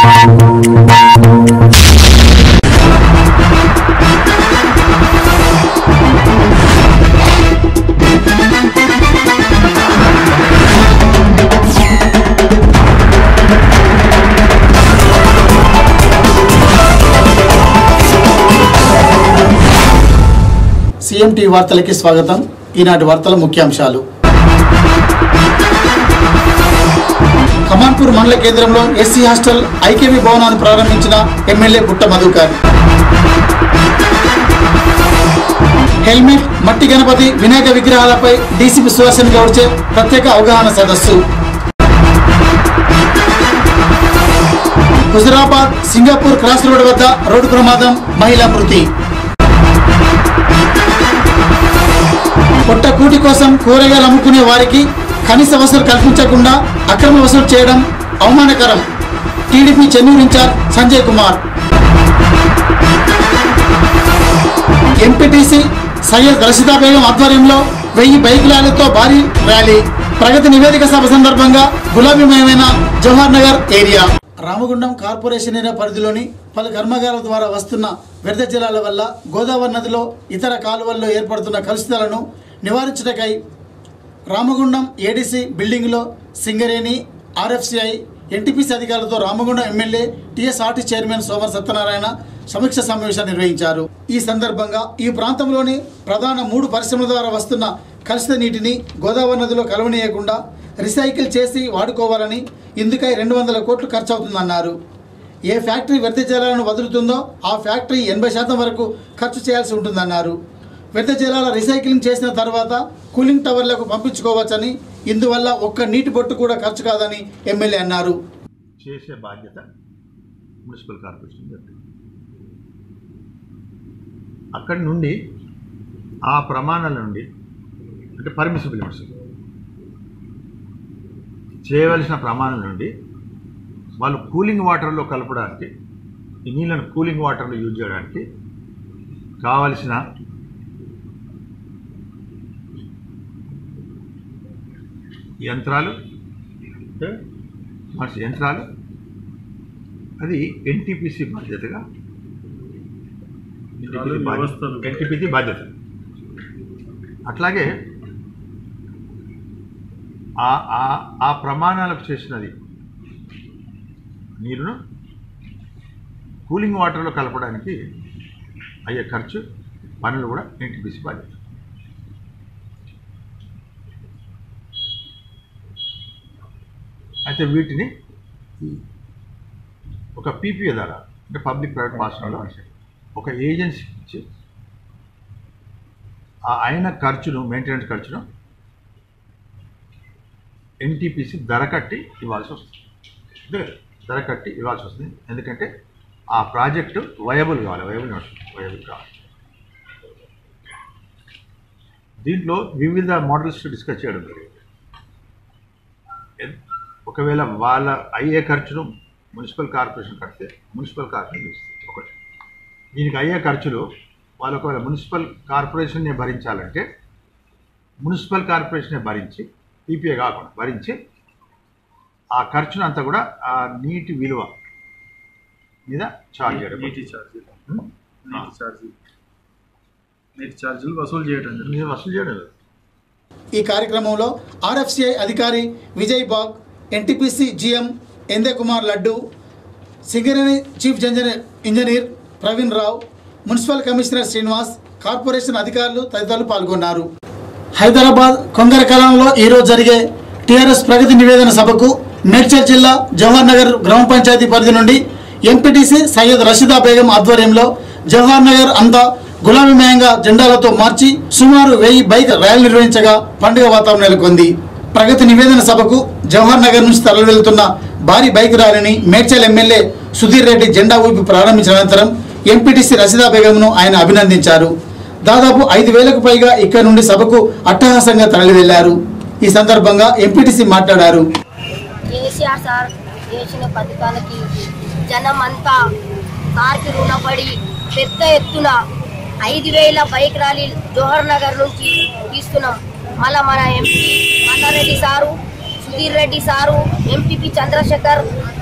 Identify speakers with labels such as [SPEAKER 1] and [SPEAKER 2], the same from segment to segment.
[SPEAKER 1] CMT వార్తలకి స్వాగతం ఈనాటి వార్తల ముఖ్యాంశాలు కమాన్పూర్ మండల కేంద్రంలో ఎస్సీ హాస్టల్ ఐకేబీ భవనాన్ని ప్రారంభించిన ఎమ్మెల్యే పుట్ట మధుకర్ హెల్మెట్ మట్టి గణపతి వినాయక విగ్రహాలపై డీసీపీ సుదర్శన్ గౌడ్చే ప్రత్యేక అవగాహన సదస్సు హుజరాబాద్ సింగపూర్ క్రాస్ రోడ్ వద్ద రోడ్డు ప్రమాదం మహిళా మృతి పొట్ట కూటి కోసం కూరగాయలు అమ్ముకునే వారికి కనీస వసూలు కల్పించకుండా అక్రమ వసూలు చేయడం అవమానకరం TDP Chennur incharge Sanjay Kumar MPTC Syed Rasheeda Begum ఆధ్వర్యంలో వెయ్యి బైక్ ర్యాలీతో భారీ ర్యాలీ ప్రగతి నివేదిక సభ సందర్భంగా గులాబీమయమైన Jawahar Nagar area Ramagundam corporation area పరిధిలోని పలు కర్మాగారాల ద్వారా వస్తున్న వ్యర్థ జలాల వల్ల గోదావరి నదిలో ఇతర కాలువల్లో ఏర్పడుతున్న కలుషితాలను నివారించటకై రామగుండం ఏడీసీ బిల్డింగ్లో సింగరేణి ఆర్ఎఫ్సిఐ ఎన్టీపీసీ అధికారులతో రామగుండం ఎమ్మెల్యే టీఎస్ఆర్టీ చైర్మన్ సోమర్ సత్యనారాయణ సమీక్ష సమావేశం నిర్వహించారు ఈ సందర్భంగా ఈ ప్రాంతంలోని ప్రధాన మూడు పరిశ్రమల ద్వారా వస్తున్న కలుషిత నీటిని గోదావరి నదిలో కలవనీయకుండా రీసైకిల్ చేసి వాడుకోవాలని ఇందుకై రెండు వందల కోట్లు ఖర్చు అవుతుందన్నారు ఏ ఫ్యాక్టరీ వ్యర్థ జలాలను వదులుతుందో ఆ ఫ్యాక్టరీ ఎనభై శాతం వరకు ఖర్చు చేయాల్సి ఉంటుందన్నారు వ్యర్థ జలాల రీసైక్లింగ్ చేసిన తర్వాత కూలింగ్ టవర్లకు పంపించుకోవచ్చని ఇందువల్ల ఒక్క నీటి బొట్టు కూడా ఖర్చు కాదని ఎమ్మెల్యే అన్నారు
[SPEAKER 2] చేసే బాధ్యత మున్సిపల్ కార్పొరేషన్ చెప్తుంది అక్కడి నుండి ఆ ప్రమాణాల నుండి అంటే పర్మిసిబుల్ లిమిట్స్ చేయవలసిన ప్రమాణాల నుండి వాళ్ళు కూలింగ్ వాటర్లో కలపడానికి ఈ నీళ్ళను కూలింగ్ వాటర్లో యూజ్ చేయడానికి కావలసిన యంత్రాలు అంటే మనిషి యంత్రాలు అది ఎన్టీపీసీ బాధ్యతగా ఎన్టీపీసీ బాధ్యత అట్లాగే ఆ ఆ- ఆ ప్రమాణాలకు చేసినది నీరును కూలింగ్ వాటర్లో కలపడానికి అయ్యే ఖర్చు పనులు కూడా ఎన్టీపీసీ బాధ్యత అయితే వీటిని ఒక పీపీఏ ద్వారా అంటే పబ్లిక్ ప్రైవేట్ పార్ట్నర్లో ఒక ఏజెన్సీ ఇచ్చి ఆ అయిన ఖర్చును మెయింటెనెన్స్ ఖర్చును ఎన్టీపీసీ ధర కట్టి ఇవ్వాల్సి వస్తుంది అంటే ధర కట్టి ఇవ్వాల్సి వస్తుంది ఎందుకంటే ఆ ప్రాజెక్టు వయబుల్ కావాలి వయబుల్ వయబుల్ కావాలి దీంట్లో వివిధ మోడల్స్ డిస్కస్ చేయడం జరిగింది ఎన్- ఒకవేళ వాళ్ళ అయ్యే ఖర్చును మున్సిపల్ కార్పొరేషన్ కడితే మున్సిపల్ కార్పొరేషన్ ఇస్తుంది ఒకటి దీనికి అయ్యే ఖర్చులు వాళ్ళు ఒకవేళ మున్సిపల్ కార్పొరేషన్నే భరించాలంటే మున్సిపల్ కార్పొరేషనే భరించి పీపీఏ కాకుండా భరించి ఆ ఖర్చును అంతా కూడా ఆ నీటి విలువ మీద ఛార్జ్ చేయడం
[SPEAKER 3] నీటి ఛార్జీలు
[SPEAKER 2] ఉం?
[SPEAKER 3] నీటి ఛార్జీలు నీటి ఛార్జీలు వసూలు చేయడం జరుగుతుంది
[SPEAKER 2] మీద వసూలు చేయడం లేదు.
[SPEAKER 1] ఈ కార్యక్రమంలో ఆర్ఎఫ్సిఐ అధికారి విజయ్ బాగ్ ఎన్టీపీసీ జిఎం ఎందే కుమార్ లడ్డు Singareni chief engineer engineer Praveen Rao municipal commissioner Srinivas corporation అధికారులు తదితరులు పాల్గొన్నారు హైదరాబాద్ కొంగరకలంలో ఈరోజు జరిగే టీఆర్ఎస్ ప్రగతి నివేదన సభకు మేడ్చల్ జిల్లా జవహర్ నగర్ గ్రామ పంచాయతీ పరిధి నుండి ఎంపీటీసీ సయ్యద్ రషీదా బేగం ఆధ్వర్యంలో జవహర్ నగర్ అంతా గులాబీమయంగా జెండాలతో మార్చి సుమారు వెయ్యి బైక్ ర్యాలీ నిర్వహించగా పండుగ వాతావరణం నెలకొంది ప్రగతి నివేదన సభకు జవహర్ నగర్ నుంచి తరలి వెళ్తున్న భారీ బైక్ ర్యాలీని మేడ్చల్ ఎమ్మెల్యే సుధీర్ రెడ్డి జెండా ఊపి ప్రారంభించిన అనంతరం ఎంపీటీసీ రషీదా బేగంను ఆయన అభినందించారు దాదాపు ఐదు వేలకు పైగా ఇక్కడ నుండి సభకు అట్టహాసంగా తరలి వెళ్లారు ఈ సందర్భంగా ఎంపీటీసీ మాట్లాడారు
[SPEAKER 4] కేసీఆర్ సార్ చేసిన పథకాలకి జనం అంతా సార్కి రుణపడి పెద్ద ఎత్తున ఐదు వేల బైక్ ర్యాలీ జోహర్ నగర్ నుంచి తీస్తున్నాం మళ్ళా మన MP Mallareddy sir Sudheer Reddy sir MPP Chandrashekar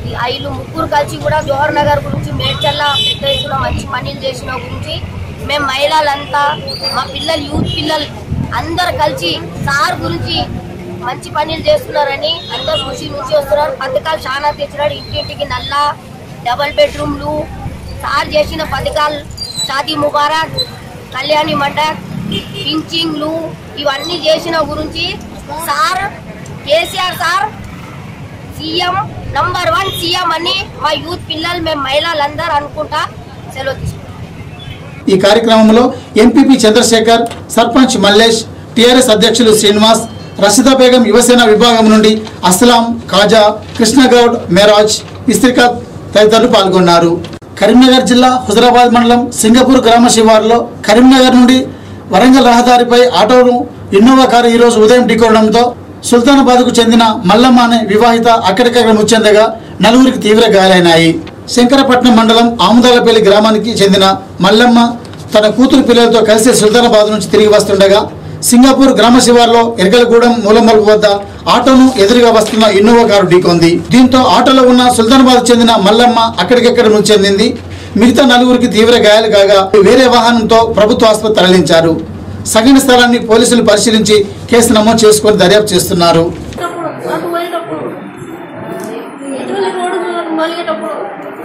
[SPEAKER 4] ఈ ఐదు ముగ్గురు కలిసి కూడా జవహర్ నగర్ గురించి మేడ్చల్ల పెద్ద ఎత్తున మంచి పనులు చేసిన గురించి మేము మహిళలంతా మా పిల్లలు యూత్ పిల్లలు అందరు కలిసి సార్ గురించి మంచి పనులు చేస్తున్నారని అందరు ఖుషి నుంచి వస్తున్నారు పథకాలు చాలా తెచ్చినాడు ఇంటింటికి నల్ల డబల్ బెడ్రూమ్లు సార్ చేసిన పథకాలు షాదీ ముబారక్ కళ్యాణి మండక్ పింఛింగ్లు ఇవన్నీ చేసిన గురించి sir KCR sir CM number one CM అని మా యూత్ పిల్లలు మేము మహిళలందరూ అనుకుంటా సెలవు తీసుకుంటాం
[SPEAKER 1] ఈ కార్యక్రమంలో ఎంపీపీ చంద్రశేఖర్ సర్పంచ్ మల్లేష్ టీఆర్ఎస్ అధ్యక్షులు శ్రీనివాస్ రషిదా బేగం యువసేన విభాగం నుండి అస్లాం ఖాజా కృష్ణగౌడ్ మెరాజ్ ఇస్త్రికాత్ తదితరులు పాల్గొన్నారు కరీంనగర్ జిల్లా హుజరాబాద్ మండలం సింగపూర్ గ్రామ శివారులో కరీంనగర్ నుండి వరంగల్ రహదారిపై ఆటోను ఇన్నోవా కారు ఈ రోజు ఉదయం ఢీకొనడంతో సుల్తానాబాద్కు చెందిన మల్లమ్మ అనే వివాహిత అక్కడికక్కడ ముచ్చెందగా నలుగురికి తీవ్ర గాయాలైనాయి శంకరపట్నం మండలం ఆముదాలపల్లి గ్రామానికి చెందిన మల్లమ్మ తన కూతురు పిల్లలతో కలిసి సుల్తానాబాద్ నుంచి తిరిగి వస్తుండగా సింగపూర్ గ్రామ శివార్లో ఎరగలగూడెం మూలమలుపు వద్ద ఆటోను ఎదురుగా వస్తున్న ఇన్నోవా కారు ఢీకొంది దీంతో ఆటోలో ఉన్న సుల్తానాబాద్ చెందిన మల్లమ్మ అక్కడికక్కడ మృతి చెందింది మిగతా నలుగురికి తీవ్ర గాయాలు కాగా వేరే వాహనంతో ప్రభుత్వ ఆసుపత్రి తరలించారు సగైన స్థలాన్ని పోలీసులు పరిశీలించి కేసు నమోదు చేసుకొని దర్యాప్తు చేస్తున్నారు
[SPEAKER 4] అటు పోయేటప్పుడు ఎటువంటి రోడ్డు మొలిగేటప్పుడు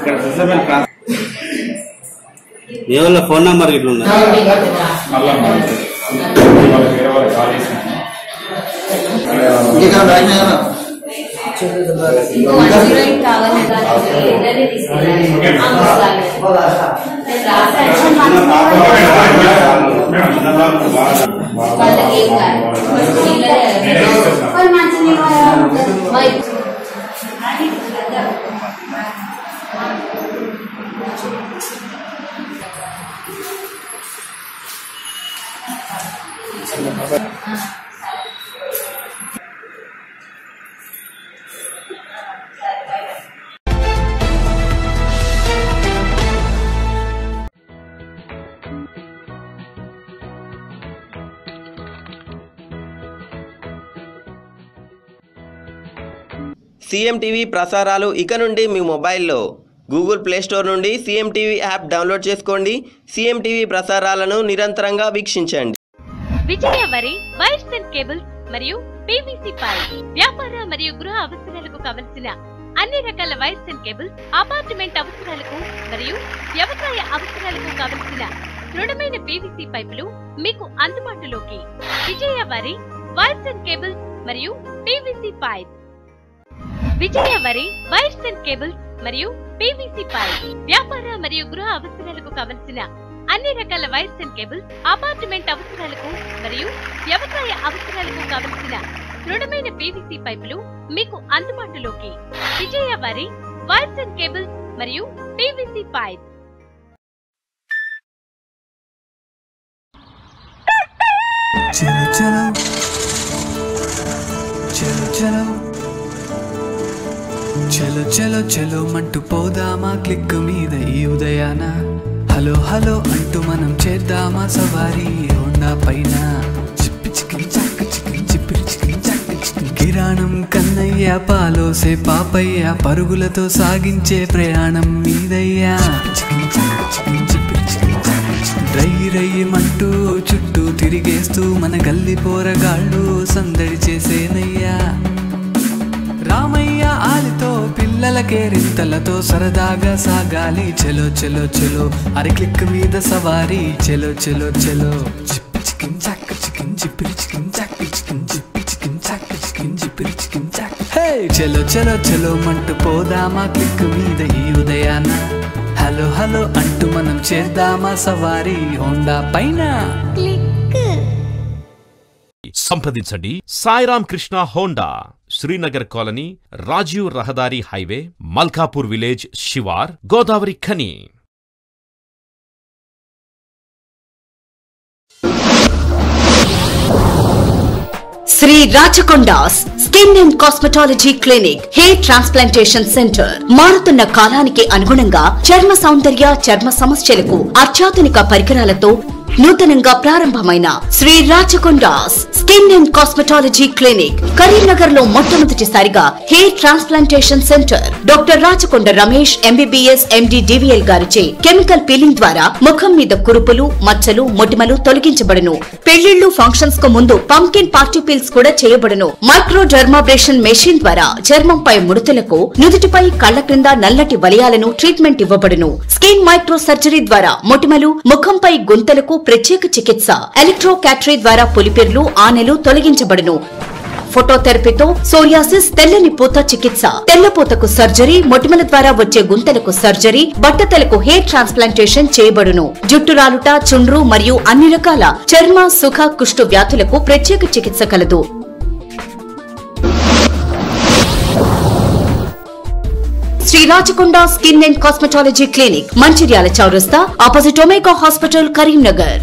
[SPEAKER 5] మీ వాళ్ళ ఫోన్ నంబర్ ఇట్లా ఉందా
[SPEAKER 6] సీఎం టీవీ ప్రసారాలు ఇక నుండి మీ మొబైల్లో గూగుల్ ప్లే స్టోర్ నుండి సీఎం టీవీ యాప్ డౌన్లోడ్ చేసుకోండి సీఎం టీవీ ప్రసారాలను నిరంతరంగా వీక్షించండి
[SPEAKER 7] విజయ వరి వైర్స్ అండ్ కేబుల్స్ మరియు పీవీసీ పైప్ వ్యాపార మరియు గృహ అవసరాలకు కావలసిన అన్ని రకాల వైర్స్ అండ్ కేబుల్స్ అపార్ట్మెంట్ అవసరాలకు మరియు వ్యవసాయ అవసరాలకు కావలసిన దృఢమైన పీవీసీ పైపులు మీకు అందుబాటులోకి విజయ వరి వైర్స్ అండ్ కేబుల్స్ మరియు పీవీసీ పైప్ విజయ వరి వైర్స్ అండ్ కేబుల్స్ మరియు పీవీసీ పైప్ వ్యాపార మరియు గృహ అవసరాలకు కావలసిన అన్ని రకాల వైర్స్ అండ్ కేబుల్స్ అపార్ట్మెంట్ అవసరాలకు మరియు వ్యవసాయ అవసరాలకు కావలసిన దృఢమైన పీవీసీ పైపులు మీకు అందుబాటులోకి విజయ వరి వైర్స్ అండ్ కేబుల్స్ మరియు పీవీసీ పైప్
[SPEAKER 8] చలో చలో చలో చలో చలో చలో చలో మంటూ పోదామా క్లిక్ మీద ఈ ఉదయాన హలో హలో అంటూ మనం చేద్దామా సవారీ హోండా పైన చిప్పి చికిన్ చాక్ చికిన్ చిప్పిరి చికిన్ చాక్ చికిన్ కిరాణం కన్నయ్య పాలోసే పాపయ్య పరుగులతో సాగించే ప్రయాణం మీదయ్యా చికిన్ చాక్ చికిన్ చిప్పిరి చికిన్ చాక్ చికిన్ రై రయ్యమంటూ చుట్టూ తిరిగేస్తూ మన గల్లి పోరగాళ్ళు సందడి చేసేనయ్యా రామయ్య ఆలితో పిల్లలకే రింతలతో సరదాగా సాగాలి చెలో చెలో చెలో అరి క్లిక్ మీద సవారీ చెలో చెలో చెలో చిప్పి చికిన్ చాక్ చికిన్ చిప్పిరి చికిన్ చాక్ చికిన్ చిప్పి చికిన్ చాక్ చికిన్ చిప్పిరి చికిన్ చాక్ హే చెలో చెలో చెలో మంటూ పోదామా క్లిక్ మీద ఈ ఉదయాన హలో హలో అంటూ మనం చేద్దామా సవారీ హోండా పైన
[SPEAKER 9] సంప్రదించండి సాయిరామ్ కృష్ణ హోండా శ్రీనగర్ కాలనీ రాజీవ్ రహదారి హైవే మల్కాపూర్ విలేజ్ శివార్ Godavarikhani
[SPEAKER 10] Shri Rachakonda's skin and cosmetology clinic hair transplantation centre మారుతున్న కాలానికి అనుగుణంగా చర్మ సౌందర్య చర్మ సమస్యలకు అత్యాధునిక పరికరాలతో నూతనంగా ప్రారంభమైన Shri Rachakonda's skin and cosmetology clinic Karimnagar లో మొట్టమొదటిసారిగా hair transplantation centre doctor Rachakonda Ramesh MBBS MD DVL గారిచే కెమికల్ పీలింగ్ ద్వారా ముఖం మీద కురుపులు మచ్చలు మొటిమలు తొలగించబడును పెళ్లిళ్లు ఫంక్షన్స్ కు ముందు పంకిన్ పార్టీ పీల్స్ కూడా చేయబడును మైక్రో డర్మాబ్రేషన్ మెషిన్ ద్వారా చర్మంపై ముడతలకు నుదుటిపై కళ్ల క్రింద నల్లటి వలయాలను ట్రీట్మెంట్ ఇవ్వబడును స్కిన్ మైక్రో సర్జరీ ద్వారా మొటిమలు ముఖంపై గుంతలకు ప్రత్యేక చికిత్స ఎలక్ట్రో క్యాటరీ ద్వారా పులిపిర్లు ఆనెలు తొలగించబడును ఫోటోథెరపీతో సోరియాసిస్ తెల్లని పూత చికిత్స తెల్లపూతకు సర్జరీ మొటిమల ద్వారా వచ్చే గుంతలకు సర్జరీ బట్టతలకు హెయిర్ ట్రాన్స్ప్లాంటేషన్ చేయబడును జుట్టు రాలుట చుండ్రు మరియు అన్ని రకాల చర్మ సుఖ కుష్టు వ్యాధులకు ప్రత్యేక చికిత్స కలదు Shri Rachakonda skin and cosmetology clinic Mancherial చౌరస్తా opposite Omega hospital Karimnagar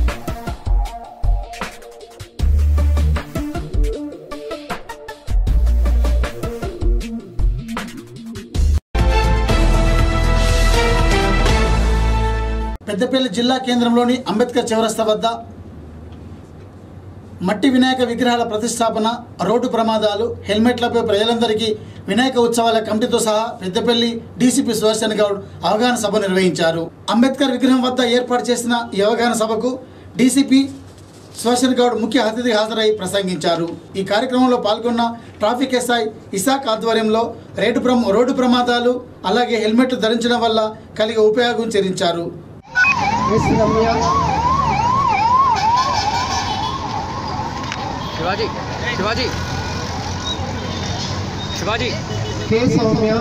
[SPEAKER 1] Peddapalli జిల్లా కేంద్రంలోని అంబేద్కర్ చౌరస్తా వద్ద మట్టి వినాయక విగ్రహాల ప్రతిష్టాపన రోడ్డు ప్రమాదాలు హెల్మెట్లపై ప్రజలందరికీ వినాయక ఉత్సవాల కమిటీతో సహా పెద్దపల్లి డీసీపీ సుదర్శన్ గౌడ్ అవగాహన సభ నిర్వహించారు అంబేద్కర్ విగ్రహం వద్ద ఏర్పాటు చేసిన ఈ అవగాహన సభకు డీసీపీ సుదర్శన్ గౌడ్ ముఖ్య అతిథిగా హాజరై ప్రసంగించారు ఈ కార్యక్రమంలో పాల్గొన్న ట్రాఫిక్ ఎస్ఐ ఇసాక్ ఆధ్వర్యంలో రేటు ప్రమ రోడ్డు ప్రమాదాలు అలాగే హెల్మెట్లు ధరించడం వల్ల కలిగే ఉపయోగం చెల్లించారు
[SPEAKER 11] शिवाजी शिवाजी शिवाजी
[SPEAKER 12] కే సౌమ్య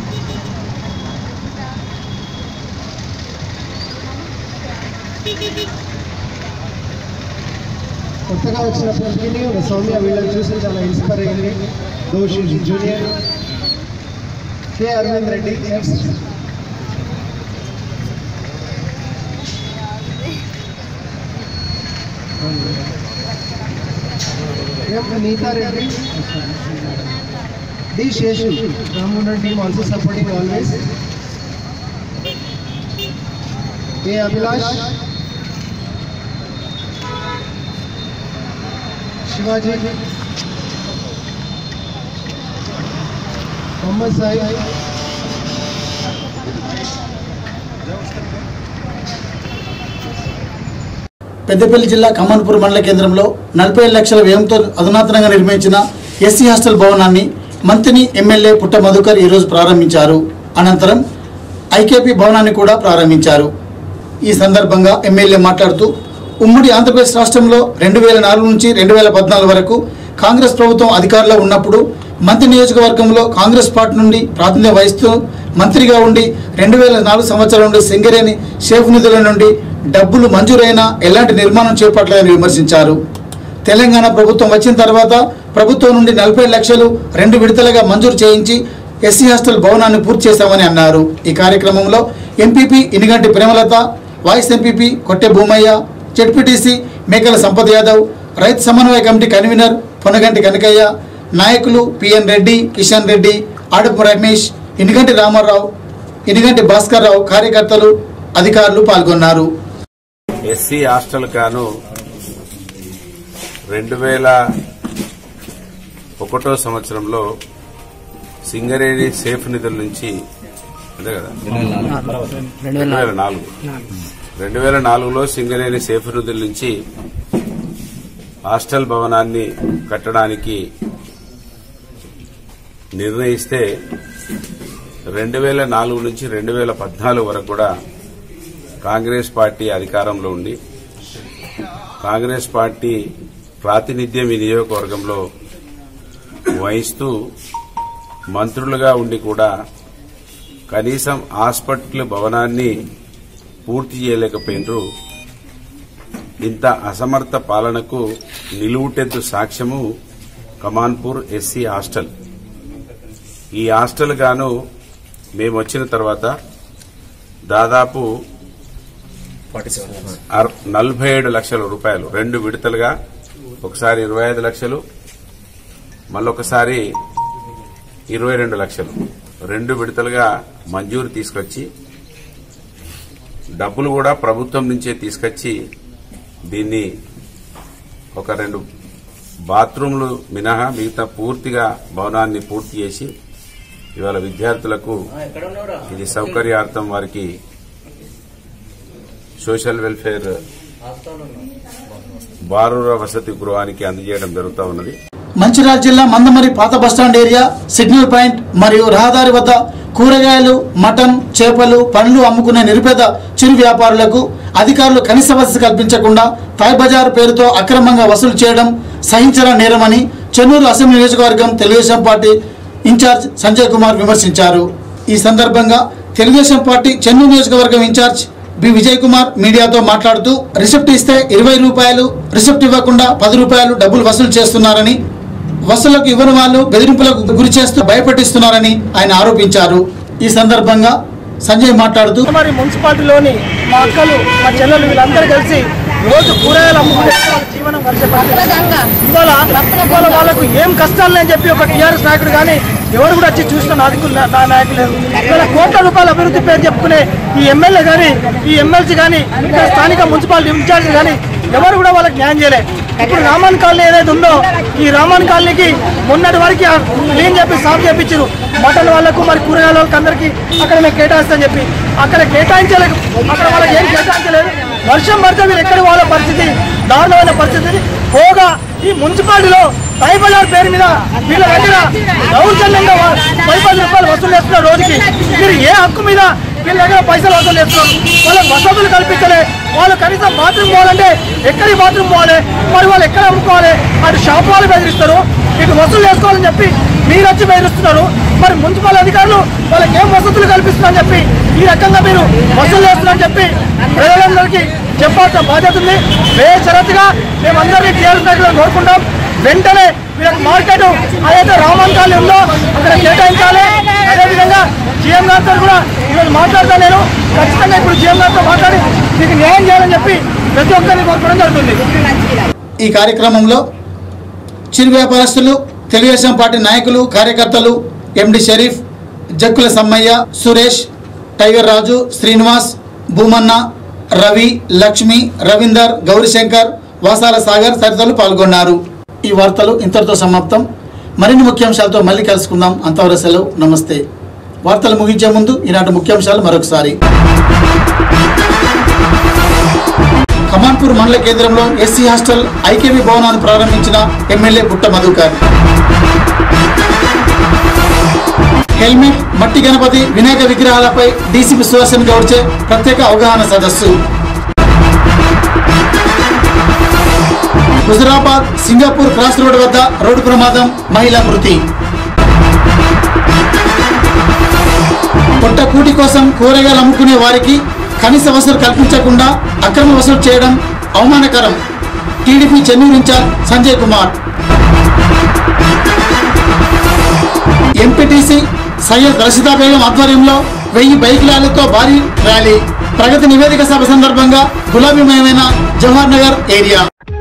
[SPEAKER 12] కొత్తగా వచ్చినప్పటికీ ఒక సౌమ్య వీళ్ళని చూసి చాలా ఇన్స్పైర్ అయింది Doshi junior K Aravind Reddy next M Neeta Reddy D Seshu Ramohan team also supporting always A Abhilash Shivaji Mohammad Sai
[SPEAKER 1] Peddapalli జిల్లా కమ్మన్పూర్ మండల కేంద్రంలో నలభై ఏడు లక్షల వ్యయంతో అధునాతనంగా నిర్మించిన ఎస్సీ హాస్టల్ భవనాన్ని మంత్రిని ఎమ్మెల్యే పుట్ట మధుకర్ ఈరోజు ప్రారంభించారు అనంతరం ఐకేపీ భవనాన్ని కూడా ప్రారంభించారు ఈ సందర్భంగా ఎమ్మెల్యే మాట్లాడుతూ ఉమ్మడి ఆంధ్రప్రదేశ్ రాష్ట్రంలో రెండు వేల నాలుగు నుంచి రెండు వేల పద్నాలుగు వరకు కాంగ్రెస్ ప్రభుత్వం అధికారంలో ఉన్నప్పుడు మంత్రి నియోజకవర్గంలో కాంగ్రెస్ పార్టీ నుండి ప్రాతినిధ్యం వహిస్తూ మంత్రిగా ఉండి రెండు వేల నాలుగు సంవత్సరం నుండి సింగరేణి షేఫ్ నిధుల నుండి డబ్బులు మంజూరైనా ఎలాంటి నిర్మాణం చేపట్టలేదని విమర్శించారు తెలంగాణ ప్రభుత్వం వచ్చిన తర్వాత ప్రభుత్వం నుండి నలభై లక్షలు రెండు విడతలుగా మంజూరు చేయించి ఎస్సీ హాస్టల్ భవనాన్ని పూర్తి చేశామని అన్నారు ఈ కార్యక్రమంలో MPP Inigandi Premalatha vice MPP Kotte Bhumaiah ZPTC Mekala Sampath Yadav రైతు సమన్వయ కమిటీ కన్వీనర్ పొనగంటి కనకయ్య నాయకులు పిఎన్ రెడ్డి కిషన్ రెడ్డి ఆడపు రమేష్ ఇనిగంటి రామారావు ఇనిగంటి భాస్కర్ రావు కార్యకర్తలు అధికారులు పాల్గొన్నారు
[SPEAKER 13] ఎస్సీ హాస్టల్ కాను రెండు వేల ఒకటో సంవత్సరంలో సింగరేణి సేఫ్ నిధుల నుంచి అంతే కదా రెండు వేల నాలుగు రెండు వేల నాలుగులో సింగరేణి సేఫ్ నిధుల నుంచి హాస్టల్ భవనాన్ని కట్టడానికి నిర్ణయిస్తే రెండు వేల నాలుగు నుంచి రెండు వేల పద్నాలుగు వరకు కూడా కాంగ్రెస్ పార్టీ అధికారంలో ఉండి కాంగ్రెస్ పార్టీ ప్రాతినిధ్యం ఈ నియోజకవర్గంలో వహిస్తూ మంత్రులుగా ఉండి కూడా కనీసం హాస్పిటల్ భవనాన్ని పూర్తి చేయలేకపోయినరు ఇంత అసమర్థ పాలనకు నిలువుటెత్తు సాక్ష్యము కమాన్పూర్ ఎస్సీ హాస్టల్ ఈ హాస్టల్ గాను మేము వచ్చిన తర్వాత దాదాపు అర్- నలభై ఏడు లక్షల రూపాయలు రెండు విడతలుగా ఒకసారి ఇరవై ఐదు లక్షలు మళ్ళొకసారి ఇరవై రెండు లక్షలు రెండు విడతలుగా మంజూరు తీసుకొచ్చి డబ్బులు కూడా ప్రభుత్వం నుంచే తీసుకొచ్చి దీన్ని ఒక రెండు బాత్రూంలు మినహా మిగతా పూర్తిగా భవనాన్ని పూర్తి చేసి ఇవాళ విద్యార్థులకు ఇది సౌకర్యార్థం వారికి సోషల్ వెల్ఫేర్ బారుర వసతి గృహానికి అందజేయడం జరుగుతూ ఉన్నది
[SPEAKER 1] మంచిర్యాల జిల్లా మందమరి పాత బస్టాండ్ ఏరియా సిగ్నల్ పాయింట్ మరియు రహదారి వద్ద కూరగాయలు మటన్ చేపలు పండ్లు అమ్ముకునే నిరుపేద చిరు వ్యాపారులకు అధికారులు కనీస వసతి కల్పించకుండా తాయ్ బజార్ పేరుతో అక్రమంగా వసూలు చేయడం సహించడం నేరమని చెన్నూరు అసెంబ్లీ నియోజకవర్గం తెలుగుదేశం పార్టీ ఇన్ఛార్జ్ సంజయ్ కుమార్ విమర్శించారు ఈ సందర్భంగా తెలుగుదేశం పార్టీ చెన్నూరు నియోజకవర్గం ఇన్ఛార్జ్ బి విజయ్ కుమార్ మీడియాతో మాట్లాడుతూ రిసిప్ట్ ఇస్తే ఇరవై రూపాయలు రిసిప్ట్ ఇవ్వకుండా పది రూపాయలు డబ్బులు వసూలు చేస్తున్నారని వసూళ్లకు ఇవ్వని వాళ్ళు బెదిరింపులకు గురి చేస్తూ భయపెట్టిస్తున్నారని ఆయన ఆరోపించారు ఈ సందర్భంగా సంజయ్ మాట్లాడుతూ
[SPEAKER 11] మరి మున్సిపాలిటీలోని మా అక్కలు మా చెల్లెలు వీళ్ళందరూ కలిసి రోజు కూరగాయలు అమ్ముకుంటే వాళ్ళ జీవనం గడిచిపోతుంది. ఇవాళ ఇవాళ వాళ్ళకు ఏం కష్టాలు లేని చెప్పి ఒక టీఆర్ఎస్ నాయకుడు కానీ ఎవరు కూడా వచ్చి చూసిన నాయకులు నా నాయకులు లేరు ఇవాళ కోట్ల రూపాయల అభివృద్ధి పేరు చెప్పుకునే ఈ ఎమ్మెల్యే కానీ ఈ ఎమ్మెల్సీ కానీ ఇక్కడ స్థానిక మున్సిపాలిటీ ఇన్ఛార్జ్ కానీ ఎవరు కూడా వాళ్ళకి న్యాయం చేయలే ఇప్పుడు రామాన్ కాలనీ ఏదైతే ఉందో ఈ రామాన్ కాలనీకి మొన్నటి వరకు క్లీన్ చెప్పి సాఫ్ చేపించారు మటన్ వాళ్ళకు మరి కూరగాయల వాళ్ళకి అందరికీ అక్కడ మేము కేటాయిస్తామని చెప్పి అక్కడ కేటాయించలేదు అక్కడ వాళ్ళకి ఏం కేటాయించలేదు వర్షం పడితే మీరు ఎక్కడ వాళ్ళ పరిస్థితి దారుణమైన పరిస్థితి పోగా ఈ మున్సిపాలిటీలో బైబజార్ పేరు మీద వీళ్ళ దగ్గర దౌర్జన్యంగా వా- పది పది రూపాయలు వసూలు చేస్తున్నారు రోజుకి మీరు ఏ హక్కు మీద వీళ్ళ దగ్గర పైసలు వసూలు చేస్తున్నారు వాళ్ళకి వసతులు కల్పించలే వాళ్ళు కనీసం బాత్రూమ్ పోవాలంటే ఎక్కడికి బాత్రూమ్ పోవాలి మరి వాళ్ళు ఎక్కడ అమ్ముకోవాలి అటు షాప్ వాళ్ళు బెదిరిస్తారు ఇటు వసూలు చేసుకోవాలని చెప్పి మీరు వచ్చి బెదిరిస్తున్నారు మరి మున్సిపల్ అధికారులు వాళ్ళకి ఏం వసతులు కల్పిస్తున్నారని చెప్పి ఈ రకంగా మీరు వసూలు చేస్తున్నారని చెప్పి ప్రజలందరికీ చెప్పాల్సిన బాధ్యత ఉంది బేషరతుగా మేమందరినీ టీఆర్ఎస్ నాయకులను కోరుకుంటాం వెంటనే వీళ్ళకి మార్కెట్ అదైతే రామన్ కాలనీ ఉందో అక్కడ కేటాయించాలి అదేవిధంగా జీఎం గారితో కూడా ఈరోజు మాట్లాడతాను నేను ఖచ్చితంగా ఇప్పుడు జీఎం గారితో మాట్లాడి మీకు న్యాయం చేయాలని చెప్పి ప్రతి ఒక్కరిని కోరుకోవడం జరుగుతుంది
[SPEAKER 1] ఈ కార్యక్రమంలో చిరు వ్యాపారస్తులు తెలుగుదేశం పార్టీ నాయకులు కార్యకర్తలు ఎండి షరీఫ్ జక్కుల సమ్మయ్య సురేష్ టైగర్ రాజు శ్రీనివాస్ భూమన్న రవి లక్ష్మి రవీందర్ గౌరీశంకర్ వాసాల సాగర్ తదితరులు పాల్గొన్నారు ఈ వార్తలు ఇంతటితో సమాప్తం మరిన్ని ముఖ్యాంశాలతో మళ్ళీ కలుసుకుందాం అంతవరకు సెలవు నమస్తే వార్తలు ముగించే ముందు ఈనాటి ముఖ్యాంశాలు మరొకసారి కమాన్పూర్ మండల కేంద్రంలో ఎస్సీ హాస్టల్ ఐకేబీ భవనాన్ని ప్రారంభించిన ఎమ్మెల్యే బుట్ట మధుకర్ హెల్మెట్ మట్టి గణపతి వినాయక విగ్రహాలపై డీసీపీ సుదర్శన్ గౌడ్చే ప్రత్యేక అవగాహన సదస్సు హుజురాబాద్ సింగపూర్ క్రాస్ రోడ్ వద్ద రోడ్డు ప్రమాదం మహిళ మృతి పొట్ట కూటి కోసం కూరగాయలు అమ్ముకునే వారికి కనీస వసూలు కల్పించకుండా అక్రమ వసూలు చేయడం అవమానకరం TDP Chennur incharge Sanjay Kumar MPTC Syed Rashida Begum ఆధ్వర్యంలో వెయ్యి బైక్ ర్యాలీతో భారీ ర్యాలీ ప్రగతి నివేదిక సభ సందర్భంగా గులాబీమయమైన జవహర్ నగర్ ఏరియా